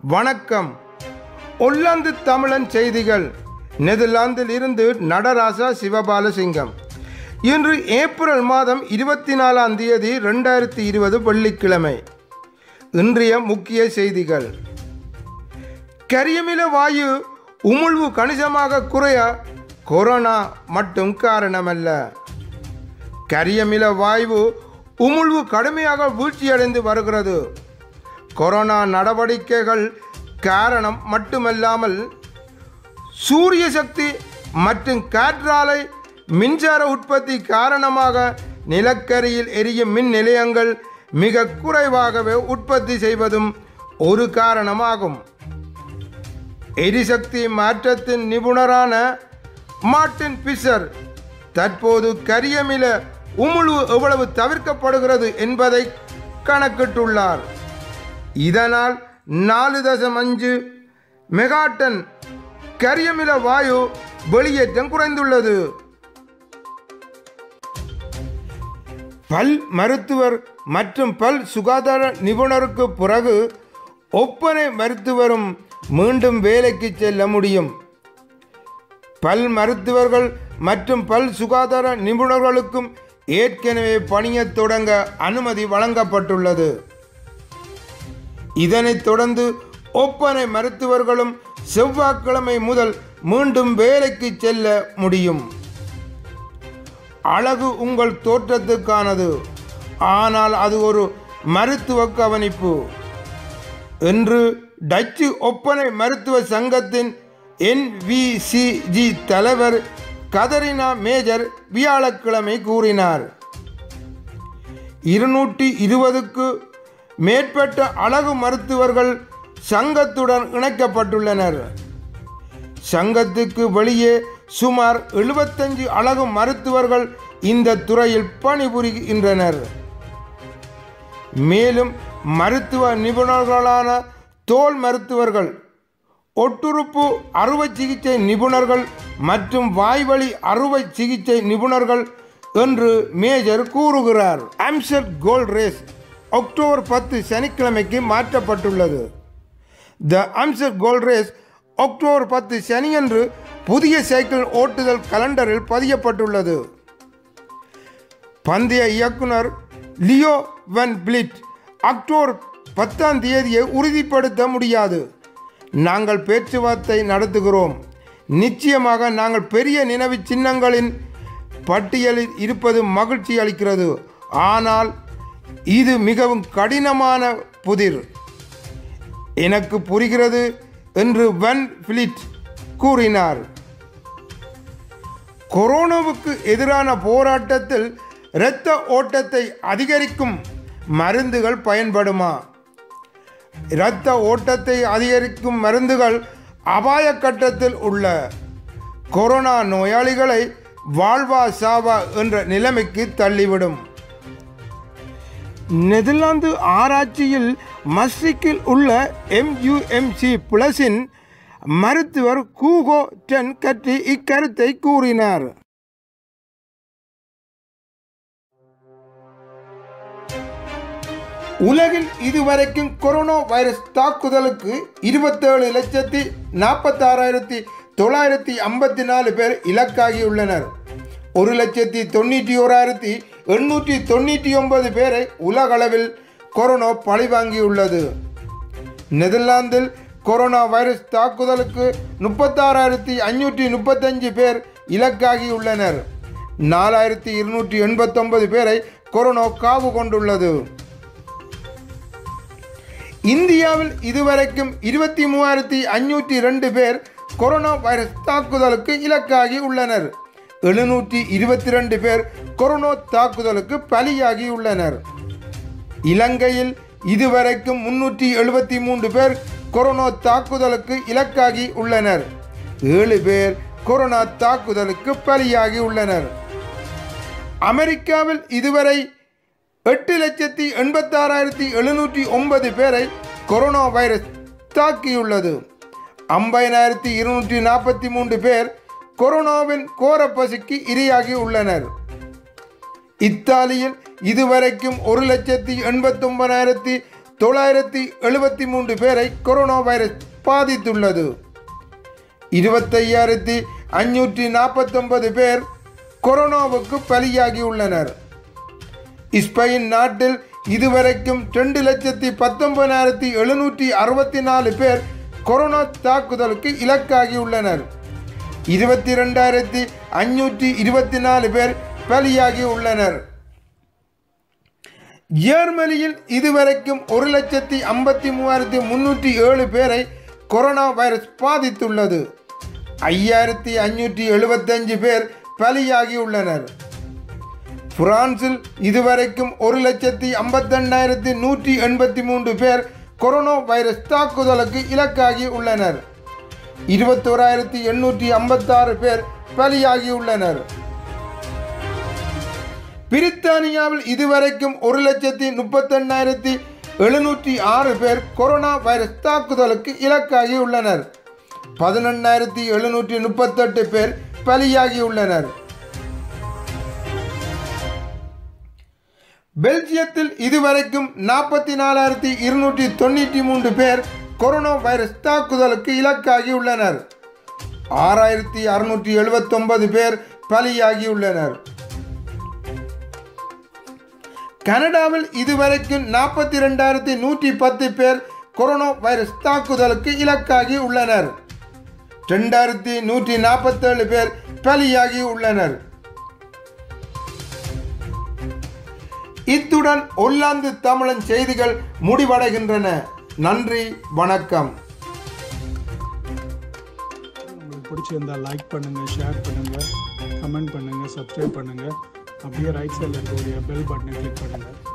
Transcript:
வணக்கம் ஒல்லாந்து தமிழன் செய்திகள் நெதர்லாந்தில் இருந்து நடராசா சிவபாலசிங்கம் இன்று ஏப்ரல் மாதம் இருபத்தி நாலாம் தேதி ரெண்டாயிரத்தி இருபது வெள்ளிக்கிழமை இன்றைய முக்கிய செய்திகள் கரியமில வாயு உமிழ்வு கணிசமாக குறைய கொரோனா மட்டும் காரணமல்ல கரியமில வாயு உமிழ்வு கடுமையாக வீழ்ச்சியடைந்து வருகிறது கொரோனா நடவடிக்கைகள் காரணம் மட்டுமல்லாமல் சூரிய சக்தி மற்றும் காற்றாலை மின்சார உற்பத்தி காரணமாக நிலக்கரியில் எரியும் மின் நிலையங்கள் மிக குறைவாகவே உற்பத்தி செய்வதும் ஒரு காரணமாகும் எரிசக்தி மாற்றத்தின் நிபுணரான மார்ட்டின் பிஷர் தற்போது கரியமில உமிழ்வு எவ்வளவு தவிர்க்கப்படுகிறது என்பதை கணக்கிட்டுள்ளார் இதனால் நாலு தசம் அஞ்சு மெகாட்டன் கரியமில வாயு வெளியேற்றம் குறைந்துள்ளது பல் மருத்துவர் மற்றும் பல் சுகாதார நிபுணருக்கு பிறகு ஒப்பனை மருத்துவரும் மீண்டும் வேலைக்கு செல்ல முடியும் பல் மருத்துவர்கள் மற்றும் பல் சுகாதார நிபுணர்களுக்கும் ஏற்கனவே பணியத் தொடங்க அனுமதி வழங்கப்பட்டுள்ளது இதனைத் தொடர்ந்து ஒப்பனை மருத்துவர்களும் செவ்வாய்க்கிழமை முதல் மீண்டும் வேலைக்கு செல்ல முடியும் அழகு உங்கள் தோற்றத்துக்கானது ஆனால் அது ஒரு மருத்துவ கவனிப்பு என்று டச்சு ஒப்பனை மருத்துவ சங்கத்தின் என்விசிஜி தலைவர் கதரினா மேஜர் வியாழக்கிழமை கூறினார் இருநூற்றி இருபதுக்கு மேற்பட்ட அழகு மருத்துவர்கள் சங்கத்துடன் இணைக்கப்பட்டுள்ளனர் சங்கத்துக்கு வெளியே சுமார் எழுபத்தஞ்சு அழகு மருத்துவர்கள் இந்த துறையில் பணிபுரிகின்றனர் மேலும் மருத்துவ நிபுணர்களான தோல் மருத்துவர்கள் ஒட்டுறுப்பு அறுவை சிகிச்சை நிபுணர்கள் மற்றும் வாய்வழி அறுவை சிகிச்சை நிபுணர்கள் என்று மேஜர் கூறுகிறார் ஆம்சர் கோல்ட் ரேஸ் அக்டோபர் பத்து சனிக்கிழமைக்கு மாற்றப்பட்டுள்ளது த அம்சர் கோல்ட் ரேஸ் அக்டோபர் பத்து சனியன்று புதிய சைக்கிள் ஓட்டுதல் கலண்டரில் பதியப்பட்டுள்ளது பந்தய இயக்குனர் லியோ வென் பிளிட் அக்டோபர் பத்தாம் தேதியை உறுதிப்படுத்த முடியாது நாங்கள் பேச்சுவார்த்தை நடத்துகிறோம் நிச்சயமாக நாங்கள் பெரிய நினைவு சின்னங்களின் பட்டியலில் இருப்பது மகிழ்ச்சி அளிக்கிறது ஆனால் இது மிகவும் கடினமான புதிர் எனக்கு புரிகிறது என்று வென் பிலிட் கூறினார் கொரோனாவுக்கு எதிரான போராட்டத்தில் இரத்த ஓட்டத்தை அதிகரிக்கும் மருந்துகள் பயன்படுமா இரத்த ஓட்டத்தை அதிகரிக்கும் மருந்துகள் அபாய கட்டத்தில் உள்ள கொரோனா நோயாளிகளை வாழ்வா சாவா என்ற நிலைமைக்கு தள்ளிவிடும் நெதர்லாந்து ஆராய்ச்சியில் மஸ்ரிக்கில் உள்ள எம்யூஎம்சி பிளஸின் மருத்துவர் கூகோ டென் கற்றி இக்கருத்தை கூறினார் உலகில் இதுவரைக்கும் கொரோனா வைரஸ் தாக்குதலுக்கு இருபத்தேழு லட்சத்தி நாற்பத்தாறாயிரத்தி தொள்ளாயிரத்தி ஐம்பத்தி நாலு பேர் இலக்காகியுள்ளனர் ஒரு லட்சத்தி தொண்ணூற்றி ஓராயிரத்தி எண்ணூற்றி தொண்ணூற்றி ஒன்பது பேரை உலகளவில் கொரோனா பழிவாங்கியுள்ளது நெதர்லாந்தில் கொரோனா வைரஸ் தாக்குதலுக்கு முப்பத்தாறாயிரத்தி ஐநூற்றி முப்பத்தஞ்சு பேர் இலக்காகியுள்ளனர் நாலாயிரத்தி இருநூற்றி எண்பத்தொன்பது பேரை கொரோனா காவு கொண்டுள்ளது இந்தியாவில் இதுவரைக்கும் இருபத்தி மூவாயிரத்தி ஐநூற்றி ரெண்டு பேர் கொரோனா வைரஸ் தாக்குதலுக்கு இலக்காகி உள்ளனர் எழுநூற்றி இருபத்தி ரெண்டு பேர் கொரோனா தாக்குதலுக்கு பலியாகி உள்ளனர் இலங்கையில் இதுவரைக்கும் முன்னூற்றி எழுபத்தி மூன்று பேர் கொரோனா தாக்குதலுக்கு இலக்காகி உள்ளனர் ஏழு பேர் கொரோனா தாக்குதலுக்கு பலியாகி உள்ளனர் அமெரிக்காவில் இதுவரை எட்டு லட்சத்தி எண்பத்தாறாயிரத்தி எழுநூற்றி ஒன்பது பேரை கொரோனா வைரஸ் தாக்கியுள்ளது ஐம்பதினாயிரத்தி இருநூற்றி நாற்பத்தி மூன்று பேர் கொரோனாவின் கோர பசிக்கு இரையாகி உள்ளனர் இத்தாலியில் இதுவரைக்கும் ஒரு லட்சத்தி எண்பத்தொன்பதாயிரத்தி தொள்ளாயிரத்தி எழுபத்தி மூன்று பேரை கொரோனா வைரஸ் பாதித்துள்ளது இருபத்தையாயிரத்தி அஞ்சூற்றி நாற்பத்தொன்பது பேர் கொரோனாவுக்கு பலியாகியுள்ளனர் ஸ்பெயின் நாட்டில் இதுவரைக்கும் ரெண்டு லட்சத்தி பத்தொன்பதாயிரத்தி எழுநூற்றி அறுபத்தி நாலு பேர் கொரோனா தாக்குதலுக்கு இலக்காகியுள்ளனர் இருபத்தி ரெண்டாயிரத்தி அஞ்சூற்றி இருபத்தி நாலு பேர் பலியாகி உள்ளனர் ஜெர்மனியில் இதுவரைக்கும் ஒரு லட்சத்தி ஐம்பத்தி மூவாயிரத்தி முன்னூற்றி ஏழு பேரை கொரோனா வைரஸ் பாதித்துள்ளது ஐயாயிரத்தி அஞ்சூற்றி எழுபத்தஞ்சு பேர் பலியாகி உள்ளனர் பிரான்சில் இதுவரைக்கும் ஒரு லட்சத்தி ஐம்பத்தெண்டாயிரத்தி நூற்றி எண்பத்தி மூன்று பேர் கொரோனா வைரஸ் தாக்குதலுக்கு இலக்காகி உள்ளனர் இருபத்தோராயிரத்தி எண்ணூற்றி ஐம்பத்தாறு பேர் பலியாகி உள்ளனர் பிரித்தானியாவில் இதுவரைக்கும் ஒரு லட்சத்தி முப்பத்தெண்ணாயிரத்தி எழுநூற்றி ஆறு பேர் கொரோனா வைரஸ் தாக்குதலுக்கு இலக்காகி உள்ளனர் பதினெண்ணாயிரத்தி எழுநூற்றி முப்பத்தெட்டு பேர் பலியாகி உள்ளனர் பெல்ஜியத்தில் இதுவரைக்கும் நாற்பத்தி நாலாயிரத்தி இருநூற்றி தொண்ணூற்றி மூன்று பேர் கொரோனா வைரஸ் தாக்குதலுக்கு இலக்காகி உள்ளனர் ஆறாயிரத்தி அறுநூற்றி எழுபத்தொன்பது பேர் பலியாகியுள்ளனர் கனடாவில் இதுவரைக்கும் நாற்பத்தி ரெண்டாயிரத்தி நூற்றி பத்து பேர் கொரோனா வைரஸ் தாக்குதலுக்கு இலக்காகி உள்ளனர் ரெண்டாயிரத்தி நூற்றி நாற்பத்தேழு பேர் பலியாகி உள்ளனர் இத்துடன் ஒல்லாந்து தமிழன் செய்திகள் முடிவடைகின்றன நன்றி வணக்கம் உங்களுக்கு பிடிச்சிருந்தா லைக் பண்ணுங்கள் ஷேர் பண்ணுங்கள் கமெண்ட் பண்ணுங்கள் சப்ஸ்கிரைப் பண்ணுங்கள் அப்படியே ரைட் சைடில் இருக்கக்கூடிய பெல் பட்டனை கிளிக் பண்ணுங்கள்